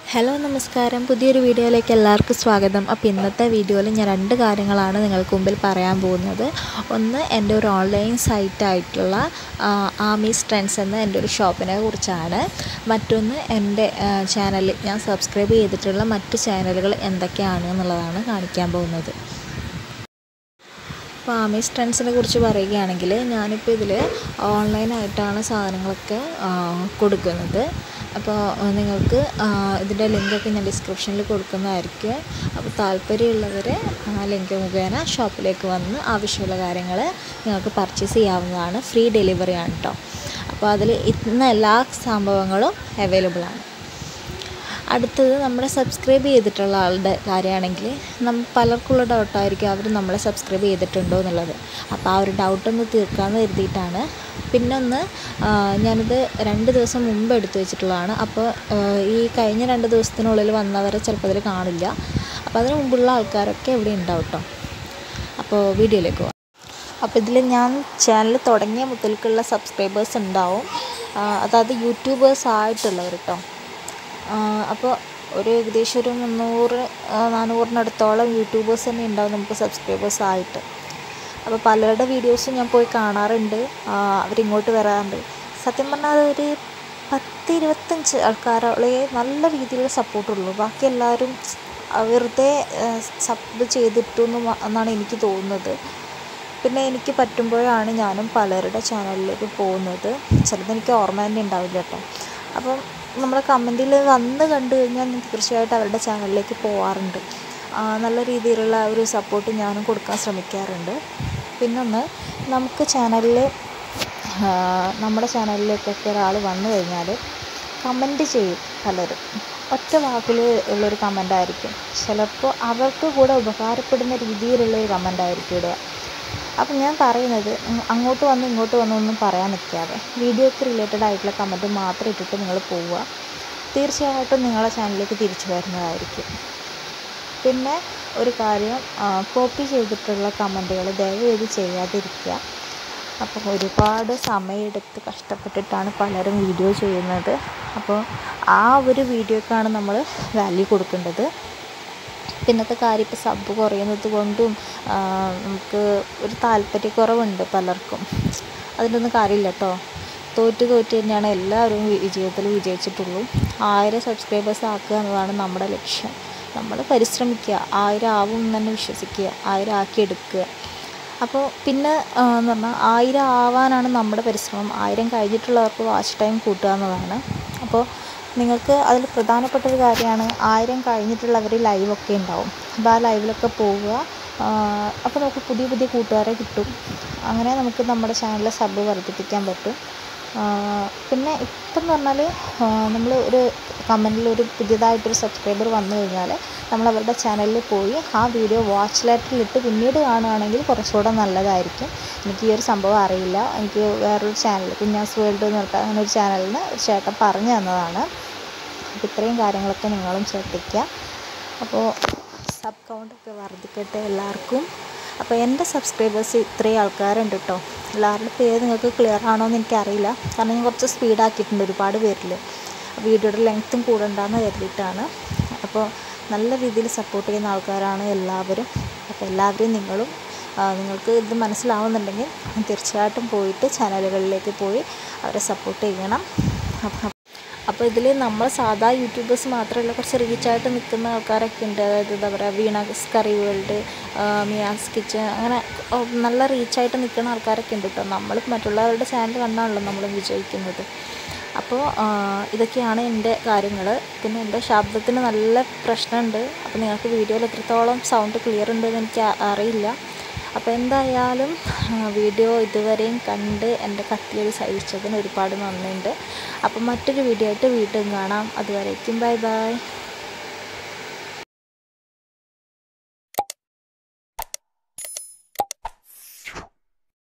hello നമസ്കാരം പുതിയൊരു വീഡിയോയിലേക്ക് എല്ലാവർക്കും സ്വാഗതം അപ്പോൾ ഇന്നത്തെ വീഡിയോയിൽ ഞാൻ രണ്ട് കാര്യങ്ങളാണ് നിങ്ങൾക്ക് മുമ്പിൽ പറയാൻ പോകുന്നത് ഒന്ന് എൻ്റെ ഒരു ഓൺലൈൻ സൈറ്റായിട്ടുള്ള ആമീസ് ട്രെൻഡ്സ് എന്ന എൻ്റെ ഒരു ഷോപ്പിനെ കുറിച്ചാണ് മറ്റൊന്ന് എൻ്റെ ചാനലിൽ ഞാൻ സബ്സ്ക്രൈബ് ചെയ്തിട്ടുള്ള മറ്റ് ചാനലുകൾ എന്തൊക്കെയാണ് എന്നുള്ളതാണ് കാണിക്കാൻ പോകുന്നത് അപ്പോൾ ആമീസ് ട്രെൻഡ്സിനെ കുറിച്ച് പറയുകയാണെങ്കിൽ ഞാനിപ്പോൾ ഇതിൽ ഓൺലൈനായിട്ടാണ് സാധനങ്ങളൊക്കെ കൊടുക്കുന്നത് അപ്പോൾ നിങ്ങൾക്ക് ഇതിൻ്റെ ലിങ്കൊക്കെ ഞാൻ ഡിസ്ക്രിപ്ഷനിൽ കൊടുക്കുന്നതായിരിക്കും അപ്പോൾ താല്പര്യമുള്ളവർ ആ ലിങ്ക് മുഖേന ഷോപ്പിലേക്ക് വന്ന് ആവശ്യമുള്ള കാര്യങ്ങൾ നിങ്ങൾക്ക് പർച്ചേസ് ചെയ്യാവുന്നതാണ് ഫ്രീ ഡെലിവറി ആണ് കേട്ടോ അപ്പോൾ അതിൽ ഇന്ന് എല്ലാ സംഭവങ്ങളും അവൈലബിൾ ആണ് അടുത്തത് നമ്മുടെ സബ്സ്ക്രൈബ് ചെയ്തിട്ടുള്ള ആളുടെ കാര്യമാണെങ്കിൽ നമ്മൾ പലർക്കുള്ള ഡൗട്ടായിരിക്കും അവർ നമ്മളെ സബ്സ്ക്രൈബ് ചെയ്തിട്ടുണ്ടോ എന്നുള്ളത് അപ്പോൾ ആ ഒരു ഡൗട്ടൊന്ന് തീർക്കാമെന്ന് കരുതിയിട്ടാണ് പിന്നെ ഒന്ന് ഞാനിത് രണ്ട് ദിവസം മുമ്പ് എടുത്തു വെച്ചിട്ടുള്ളതാണ് അപ്പോൾ ഈ കഴിഞ്ഞ രണ്ട് ദിവസത്തിനുള്ളിൽ വന്നവരെ ചിലപ്പോൾ അതിൽ കാണില്ല അപ്പോൾ അതിന് മുമ്പുള്ള ആൾക്കാരൊക്കെ ഇവിടെ ഉണ്ടാവും കേട്ടോ അപ്പോൾ വീഡിയോയിലേക്ക് പോകാം അപ്പോൾ ഇതിൽ ഞാൻ ചാനൽ തുടങ്ങിയ മുതൽക്കുള്ള സബ്സ്ക്രൈബേഴ്സ് ഉണ്ടാവും അതായത് യൂട്യൂബേഴ്സ് ആയിട്ടുള്ളവർ കേട്ടോ അപ്പോൾ ഒരു ഏകദേശം ഒരു മുന്നൂറ് നാനൂറിനടുത്തോളം യൂട്യൂബേഴ്സ് തന്നെ ഉണ്ടാവും നമുക്ക് സബ്സ്ക്രൈബേഴ്സ് ആയിട്ട് അപ്പോൾ പലരുടെ വീഡിയോസും ഞാൻ പോയി കാണാറുണ്ട് അവരിങ്ങോട്ട് വരാറുണ്ട് സത്യം പറഞ്ഞാൽ ഒരു പത്ത് ഇരുപത്തഞ്ച് ആൾക്കാരെ നല്ല രീതിയിലുള്ള സപ്പോർട്ടുള്ളൂ ബാക്കി എല്ലാവരും വെറുതെ സബ് ചെയ്തിട്ടു എന്നാണ് എനിക്ക് തോന്നുന്നത് പിന്നെ എനിക്ക് പറ്റുമ്പോഴാണ് ഞാനും പലരുടെ ചാനലിലേക്ക് പോകുന്നത് ചിലത് എനിക്ക് ഓർമ്മ തന്നെ ഉണ്ടാവില്ല കേട്ടോ അപ്പം നമ്മുടെ കമൻറ്റിൽ വന്ന് കണ്ടു കഴിഞ്ഞാൽ ഞാൻ തീർച്ചയായിട്ടും അവരുടെ ചാനലിലേക്ക് പോകാറുണ്ട് നല്ല രീതിയിലുള്ള ഒരു സപ്പോർട്ട് ഞാനും കൊടുക്കാൻ ശ്രമിക്കാറുണ്ട് പിന്നൊന്ന് നമുക്ക് ചാനലിൽ നമ്മുടെ ചാനലിലേക്കൊക്കെ ഒരാൾ വന്നു കഴിഞ്ഞാൽ കമൻറ്റ് ചെയ്യും പലരും ഒറ്റ വാക്കിൽ ഉള്ളൊരു കമൻ്റ് ആയിരിക്കും ചിലപ്പോൾ അവർക്ക് കൂടെ ഉപകാരപ്പെടുന്ന രീതിയിലുള്ള ഒരു കമൻ്റ് ആയിരിക്കും ഇടുക അപ്പം ഞാൻ പറയുന്നത് അങ്ങോട്ട് വന്ന് ഇങ്ങോട്ട് വന്ന് ഒന്നും പറയാൻ നിൽക്കാതെ വീഡിയോക്ക് റിലേറ്റഡ് ആയിട്ടുള്ള കമൻറ്റ് മാത്രം ഇട്ടിട്ട് നിങ്ങൾ പോവുക തീർച്ചയായിട്ടും നിങ്ങളുടെ ചാനലിലേക്ക് തിരിച്ചു വരുന്നതായിരിക്കും പിന്നെ ഒരു കാര്യം കോപ്പി ചെയ്തിട്ടുള്ള കമൻറ്റുകൾ ദയവേത് ചെയ്യാതിരിക്കുക അപ്പോൾ ഒരുപാട് സമയമെടുത്ത് കഷ്ടപ്പെട്ടിട്ടാണ് പലരും വീഡിയോ ചെയ്യുന്നത് അപ്പോൾ ആ ഒരു വീഡിയോക്കാണ് നമ്മൾ വാല്യൂ കൊടുക്കേണ്ടത് പിന്നത്തെ കാര്യം ഇപ്പോൾ സബ് കുറയുന്നത് കൊണ്ടും നമുക്ക് ഒരു താല്പര്യക്കുറവുണ്ട് പലർക്കും അതിൻ്റെയൊന്നും കാര്യമില്ല കേട്ടോ തോറ്റ് തോറ്റ് തന്നെയാണ് എല്ലാവരും വിജയത്തിൽ വിജയിച്ചിട്ടുള്ളൂ ആയിരം സബ്സ്ക്രൈബേഴ്സ് ആക്കുക എന്നതാണ് നമ്മുടെ ലക്ഷ്യം നമ്മൾ പരിശ്രമിക്കുക ആയിരം ആവും എന്ന് തന്നെ വിശ്വസിക്കുക ആയിരം ആക്കിയെടുക്കുക അപ്പോൾ പിന്നെ എന്ന് പറഞ്ഞാൽ ആയിരം ആവാനാണ് നമ്മുടെ പരിശ്രമം ആയിരം കഴിഞ്ഞിട്ടുള്ളവർക്ക് വാച്ച് ടൈം കൂട്ടുക എന്നതാണ് അപ്പോൾ നിങ്ങൾക്ക് അതിൽ പ്രധാനപ്പെട്ട ഒരു കാര്യമാണ് ആയിരം കഴിഞ്ഞിട്ടുള്ളവർ ലൈവൊക്കെ ഉണ്ടാവും അപ്പോൾ ആ ലൈവിലൊക്കെ പോവുക അപ്പോൾ നമുക്ക് പുതിയ പുതിയ കൂട്ടുകാരെ കിട്ടും അങ്ങനെ നമുക്ക് നമ്മുടെ ചാനലിലെ സബ് വർദ്ധിപ്പിക്കാൻ പറ്റും പിന്നെ ഇപ്പം എന്ന് പറഞ്ഞാൽ നമ്മൾ ഒരു കമൻറ്റിൽ ഒരു പുതിയതായിട്ടൊരു സബ്സ്ക്രൈബർ വന്നു കഴിഞ്ഞാൽ നമ്മൾ അവരുടെ ചാനലിൽ പോയി ആ വീഡിയോ വാച്ച് ലെറ്ററിലിട്ട് പിന്നീട് കാണുകയാണെങ്കിൽ കുറച്ചുകൂടെ നല്ലതായിരിക്കും എനിക്ക് ഈ ഒരു സംഭവം അറിയില്ല എനിക്ക് വേറൊരു ചാനൽ കുഞ്ഞാസ് വേൾഡ് എന്ന് പറഞ്ഞിട്ട് അങ്ങനെ ഒരു ചാനലിന് ഒരു ചേട്ടൻ പറഞ്ഞു തന്നതാണ് അപ്പോൾ ഇത്രയും കാര്യങ്ങളൊക്കെ നിങ്ങളും ശ്രദ്ധിക്കുക അപ്പോൾ സബ് കൗണ്ടൊക്കെ വർദ്ധിക്കട്ടെ എല്ലാവർക്കും അപ്പോൾ എൻ്റെ സബ്സ്ക്രൈബേഴ്സ് ഇത്രയും ആൾക്കാരുണ്ട് കേട്ടോ എല്ലാവരുടെ പേര് നിങ്ങൾക്ക് ക്ലിയർ ആണോ എന്ന് എനിക്കറിയില്ല കാരണം ഞാൻ കുറച്ച് സ്പീഡാക്കിയിട്ടുണ്ട് ഒരുപാട് പേരിൽ വീഡിയോയുടെ ലെങ്ത്തും കൂടണ്ടെന്ന് കരുതിയിട്ടാണ് അപ്പോൾ നല്ല രീതിയിൽ സപ്പോർട്ട് ചെയ്യുന്ന ആൾക്കാരാണ് എല്ലാവരും അപ്പോൾ എല്ലാവരെയും നിങ്ങളും നിങ്ങൾക്ക് ഇത് മനസ്സിലാവുന്നുണ്ടെങ്കിൽ തീർച്ചയായിട്ടും പോയിട്ട് ചാനലുകളിലേക്ക് പോയി അവരെ സപ്പോർട്ട് ചെയ്യണം അപ്പോൾ ഇതിൽ നമ്മൾ സാധാ യൂട്യൂബേഴ്സ് മാത്രമല്ല കുറച്ച് റീച്ചായിട്ട് നിൽക്കുന്ന ആൾക്കാരൊക്കെ ഉണ്ട് അതായത് എന്താ പറയുക Veena's curry world Mia's kitchen അങ്ങനെ നല്ല റീച്ചായിട്ട് നിൽക്കുന്ന ആൾക്കാരൊക്കെ ഉണ്ട് കേട്ടോ നമ്മൾ മറ്റുള്ളവരുടെ ചാനൽ കണ്ടാണല്ലോ നമ്മൾ വിജയിക്കുന്നത് അപ്പോൾ ഇതൊക്കെയാണ് എൻ്റെ കാര്യങ്ങൾ പിന്നെ എൻ്റെ ശബ്ദത്തിന് നല്ല പ്രശ്നമുണ്ട് അപ്പോൾ നിങ്ങൾക്ക് വീഡിയോയിൽ എത്രത്തോളം സൗണ്ട് ക്ലിയർ ഉണ്ടെന്ന് എനിക്ക് അറിയില്ല അപ്പോൾ എന്തായാലും വീഡിയോ ഇതുവരെയും കണ്ട് എൻ്റെ കത്തിയത് സഹിച്ചതിന് ഒരുപാട് നന്ദിയുണ്ട് അപ്പോൾ മറ്റൊരു വീഡിയോ ആയിട്ട് വീണ്ടും കാണാം അതുവരേക്കും ബൈ ബൈ